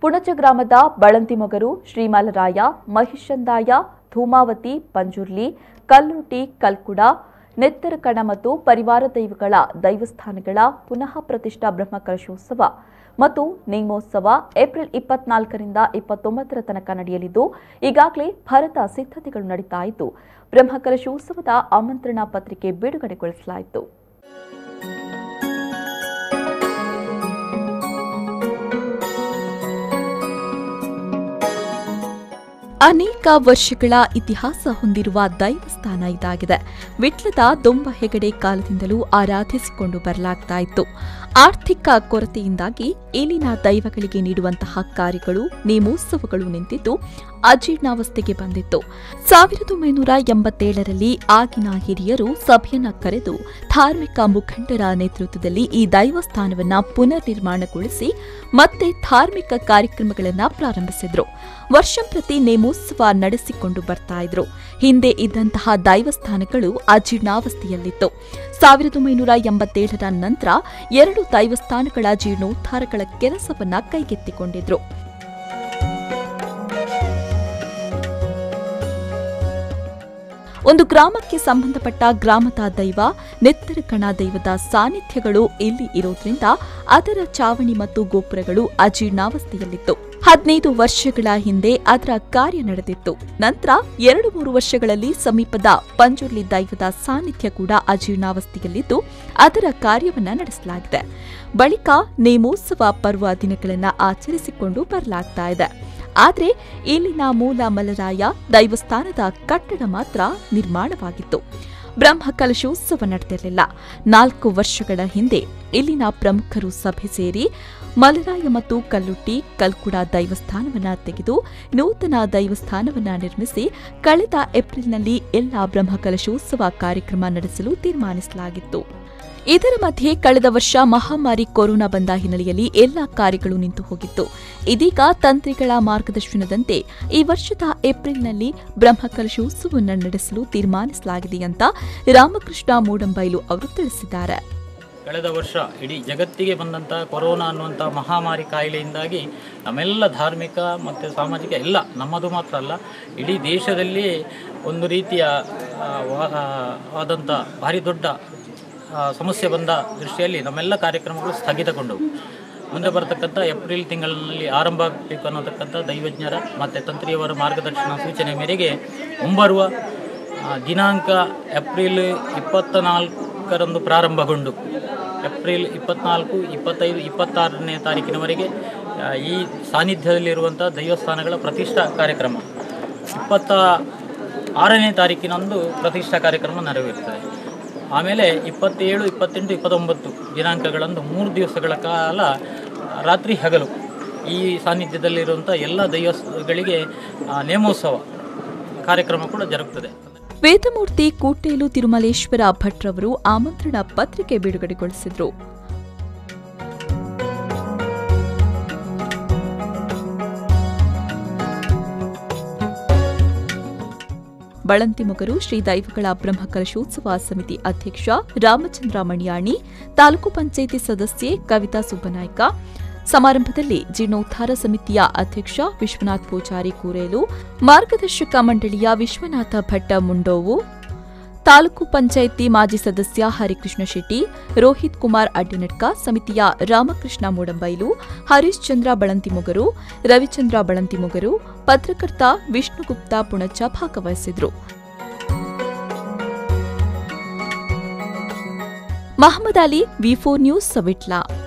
ಪುಣಚ ಗ್ರಾಮದ ಬಳಂತಿಮೊಗರು ಶ್ರೀಮಲರಾಯ ಮಹಿಷಂದಾಯ ಧೂಮಾವತಿ ಪಂಜುರ್ಲಿ ಕಲ್ಲುಟಿ ಕಲ್ಕುಡ ನೆತ್ತರಕಣ ಮತ್ತು ಪರಿವಾರ ದೈವಗಳ ದೈವಸ್ಥಾನಗಳ ಪುನಃ ಪ್ರತಿಷ್ಠಾ ಬ್ರಹ್ಮಕಲಶೋತ್ಸವ ಮತ್ತು ನೇಮೋತ್ಸವ ಏಪ್ರಿಲ್ ಇಪ್ಪತ್ನಾಲ್ಕರಿಂದ ಇಪ್ಪತ್ತೊಂಬತ್ತರ ತನಕ ನಡೆಯಲಿದ್ದು ಈಗಾಗಲೇ ಭರತ ಸಿದ್ಧತೆಗಳು ನಡೀತಾ ಇದ್ದು ಬ್ರಹ್ಮಕಲಶೋತ್ಸವದ ಆಮಂತ್ರಣ ಪತ್ರಿಕೆ ಬಿಡುಗಡೆಗೊಳಿಸಲಾಯಿತು ಅನೇಕ ವರ್ಷಗಳ ಇತಿಹಾಸ ಹೊಂದಿರುವ ದೈವಸ್ಥಾನ ಇದಾಗಿದೆ ವಿಟ್ಲದ ದೊಂಬ ಹೆಗಡೆ ಕಾಲದಿಂದಲೂ ಆರಾಧಿಸಿಕೊಂಡು ಬರಲಾಗ್ತಾ ಇತ್ತು ಆರ್ಥಿಕ ಕೊರತೆಯಿಂದಾಗಿ ಇಲ್ಲಿನ ದೈವಗಳಿಗೆ ನೀಡುವಂತಹ ಕಾರ್ಯಗಳು ನೇಮೋತ್ಸವಗಳು ನಿಂತಿದ್ದು ಅಜೀರ್ಣಾವಸ್ಥೆಗೆ ಬಂದಿತ್ತು ಸಾವಿರದ ಒಂಬೈನೂರ ಎಂಬತ್ತೇಳರಲ್ಲಿ ಆಗಿನ ಹಿರಿಯರು ಸಭೆಯನ್ನ ಕರೆದು ಧಾರ್ಮಿಕ ಮುಖಂಡರ ನೇತೃತ್ವದಲ್ಲಿ ಈ ದೈವಸ್ಥಾನವನ್ನ ಪುನರ್ ನಿರ್ಮಾಣಗೊಳಿಸಿ ಮತ್ತೆ ಧಾರ್ಮಿಕ ಕಾರ್ಯಕ್ರಮಗಳನ್ನ ಪ್ರಾರಂಭಿಸಿದ್ರು ವರ್ಷಂಪ್ರತಿ ನೇಮೋತ್ಸವ ನಡೆಸಿಕೊಂಡು ಬರ್ತಾ ಇದ್ರು ಹಿಂದೆ ಇದ್ದಂತಹ ದೈವಸ್ಥಾನಗಳು ಅಜೀರ್ಣಾವಸ್ಥೆಯಲ್ಲಿತ್ತು ಸಾವಿರದ ಒಂಬೈನೂರ ಎಂಬತ್ತೇಳರ ನಂತರ ಎರಡು ದೈವಸ್ಥಾನಗಳ ಜೀರ್ಣೋದ್ಧಾರಗಳ ಕೆಲಸವನ್ನ ಕೈಗೆತ್ತಿಕೊಂಡಿದ್ರು ಒಂದು ಗ್ರಾಮಕ್ಕೆ ಸಂಬಂಧಪಟ್ಟ ಗ್ರಾಮದ ದೈವ ನೆತ್ತರಕಣ ದೈವದ ಸಾನ್ನಿಧ್ಯಗಳು ಇಲ್ಲಿ ಇರೋದ್ರಿಂದ ಅದರ ಚಾವಣಿ ಮತ್ತು ಗೋಪುರಗಳು ಅಜೀರ್ಣಾವಸ್ಥೆಯಲ್ಲಿತ್ತು ಹದಿನೈದು ವರ್ಷಗಳ ಹಿಂದೆ ಅದರ ಕಾರ್ಯ ನಡೆದಿತ್ತು ನಂತರ ಎರಡು ಮೂರು ವರ್ಷಗಳಲ್ಲಿ ಸಮೀಪದ ಪಂಜುರ್ಲಿ ದೈವದ ಸಾನ್ನಿಧ್ಯ ಕೂಡ ಅಜೀರ್ಣಾವಸ್ಥೆಯಲ್ಲಿದ್ದು ಅದರ ಕಾರ್ಯವನ್ನ ನಡೆಸಲಾಗಿದೆ ಬಳಿಕ ನೇಮೋತ್ಸವ ಪರ್ವ ದಿನಗಳನ್ನು ಆಚರಿಸಿಕೊಂಡು ಬರಲಾಗ್ತಾ ಇದೆ ಆದರೆ ಇಲ್ಲಿನ ಮೂಲ ಮಲರಾಯ ದೈವಸ್ಥಾನದ ಕಟ್ಟಡ ಮಾತ್ರ ನಿರ್ಮಾಣವಾಗಿತ್ತು ಬ್ರಹ್ಮ ಕಲಶೋತ್ಸವ ನಡೆದಿರಲಿಲ್ಲ ನಾಲ್ಕು ವರ್ಷಗಳ ಹಿಂದೆ ಇಲ್ಲಿನ ಪ್ರಮುಖರು ಸಭೆ ಸೇರಿ ಮಲರಾಯ ಮತ್ತು ಕಲ್ಲುಟ್ಟಿ ಕಲ್ಕುಡ ದೈವಸ್ಥಾನವನ್ನ ತೆಗೆದು ನೂತನ ದೈವಸ್ಥಾನವನ್ನ ನಿರ್ಮಿಸಿ ಕಳೆದ ಏಪ್ರಿಲ್ನಲ್ಲಿ ಎಲ್ಲ ಬ್ರಹ್ಮಕಲಶೋತ್ಸವ ಕಾರ್ಯಕ್ರಮ ನಡೆಸಲು ತೀರ್ಮಾನಿಸಲಾಗಿತ್ತು ಇದರ ಮಧ್ಯೆ ಕಳೆದ ವರ್ಷ ಮಹಾಮಾರಿ ಕೊರೋನಾ ಬಂದ ಹಿನ್ನೆಲೆಯಲ್ಲಿ ಎಲ್ಲಾ ಕಾರ್ಯಗಳು ನಿಂತು ಹೋಗಿತ್ತು ಇದೀಗ ತಂತ್ರಿಗಳ ಮಾರ್ಗದರ್ಶನದಂತೆ ಈ ವರ್ಷದ ಏಪ್ರಿಲ್ನಲ್ಲಿ ಬ್ರಹ್ಮಕಲಶೋತ್ಸವವನ್ನು ನಡೆಸಲು ತೀರ್ಮಾನಿಸಲಾಗಿದೆ ಅಂತ ರಾಮಕೃಷ್ಣ ಮೂಡಂಬೈಲು ಅವರು ತಿಳಿಸಿದ್ದಾರೆ ಕಳೆದ ವರ್ಷ ಇಡೀ ಜಗತ್ತಿಗೆ ಬಂದಂಥ ಕೊರೋನಾ ಅನ್ನುವಂಥ ಮಹಾಮಾರಿ ಕಾಯಿಲೆಯಿಂದಾಗಿ ನಮ್ಮೆಲ್ಲ ಧಾರ್ಮಿಕ ಮತ್ತು ಸಾಮಾಜಿಕ ಎಲ್ಲ ನಮ್ಮದು ಮಾತ್ರ ಅಲ್ಲ ಇಡೀ ದೇಶದಲ್ಲಿ ಒಂದು ರೀತಿಯ ಆ, ವಾ- ಆ, ಆದಂಥ ಭಾರಿ ದೊಡ್ಡ ಆ, ಸಮಸ್ಯೆ ಬಂದ ದೃಷ್ಟಿಯಲ್ಲಿ ನಮ್ಮೆಲ್ಲ ಕಾರ್ಯಕ್ರಮಗಳು ಸ್ಥಗಿತಗೊಂಡವು ಮುಂದೆ ಬರತಕ್ಕಂಥ ಏಪ್ರಿಲ್ ತಿಂಗಳಿನಲ್ಲಿ ಆರಂಭ ಆಗಬೇಕು ಅನ್ನೋತಕ್ಕಂಥ ದೈವಜ್ಞರ ಮತ್ತು ತಂತ್ರಿಯವರ ಮಾರ್ಗದರ್ಶನ ಸೂಚನೆ ಮೇರೆಗೆ ಮುಂಬರುವ ಆ, ದಿನಾಂಕ ಏಪ್ರಿಲ್ ಇಪ್ಪತ್ತ ನಾಲ್ಕರಂದು ಪ್ರಾರಂಭಗೊಂಡು ಏಪ್ರಿಲ್ ಇಪ್ಪತ್ನಾಲ್ಕು ಇಪ್ಪತ್ತೈದು ಇಪ್ಪತ್ತಾರನೇ ತಾರೀಕಿನವರೆಗೆ ಆ, ಈ ಸಾನ್ನಿಧ್ಯದಲ್ಲಿರುವಂಥ ದೈವಸ್ಥಾನಗಳ ಪ್ರತಿಷ್ಠಾ ಕಾರ್ಯಕ್ರಮ ಇಪ್ಪತ್ತ ಆರನೇ ತಾರೀಕಿನಂದು ಪ್ರತಿಷ್ಠಾ ಕಾರ್ಯಕ್ರಮ ನೆರವೇರುತ್ತದೆ ಆಮೇಲೆ ಇಪ್ಪತ್ತೇಳು ಇಪ್ಪತ್ತೆಂಟು ಇಪ್ಪತ್ತೊಂಬತ್ತು ದಿನಾಂಕಗಳಂದು ಮೂರು ದಿವಸಗಳ ಕಾಲ ರಾತ್ರಿ ಹಗಲು ಈ ಸಾನ್ನಿಧ್ಯದಲ್ಲಿರುವಂಥ ಎಲ್ಲ ದೈವಗಳಿಗೆ ಆ, ನೇಮೋತ್ಸವ ಕಾರ್ಯಕ್ರಮ ಕೂಡ ಜರುಗುತ್ತದೆ ವೇದಮೂರ್ತಿ ಕೂಟೇಲು ತಿರುಮಲೇಶ್ವರ ಭಟ್ರವರು ಆಮಂತ್ರಣ ಪತ್ರಿಕೆ ಬಿಡುಗಡೆಗೊಳಿಸಿದ್ರು ಬಳಂತಿಮೊಗರು ಶ್ರೀ ದೈವಗಳ ಬ್ರಹ್ಮಕಲಶೋತ್ಸವ ಸಮಿತಿ ಅಧ್ಯಕ್ಷ ರಾಮಚಂದ್ರ ಮಣಿಯಾಣಿ ತಾಲೂಕು ಪಂಚಾಯಿತಿ ಸದಸ್ಯೆ ಕವಿತಾ ಸುಬ್ಬನಾಯ್ಕ ಸಮಾರಂಭದಲ್ಲಿ ಜೀರ್ಣೋದ್ಧಾರ ಸಮಿತಿಯ ಅಧ್ಯಕ್ಷ ವಿಶ್ವನಾಥ್ ಪೂಜಾರಿ ಕೂರೇಲು ಮಾರ್ಗದರ್ಶಕ ಮಂಡಳಿಯ ವಿಶ್ವನಾಥ ಭಟ್ಟ ಮುಂಡೋವು ತಾಲೂಕು ಪಂಚಾಯಿತಿ ಮಾಜಿ ಸದಸ್ಯ ಹರಿಕೃಷ್ಣ ಶೆಟ್ಟಿ ರೋಹಿತ್ ಕುಮಾರ್ ಅಡ್ಡಿನಡ್ಕ ಸಮಿತಿಯ ರಾಮಕೃಷ್ಣ ಮೂಡಂಬೈಲು ಹರೀಶ್ ಚಂದ್ರ ಬಳಂತಿಮೊಗರು ರವಿಚಂದ್ರ ಬಳಂತಿಮೊಗರು ಪತ್ರಕರ್ತ ವಿಷ್ಣುಗುಪ್ತ ಪುಣಚ ಭಾಗವಹಿಸಿದ್ರು Mohammed Ali V four news ಸವಿಟ್ಲಾ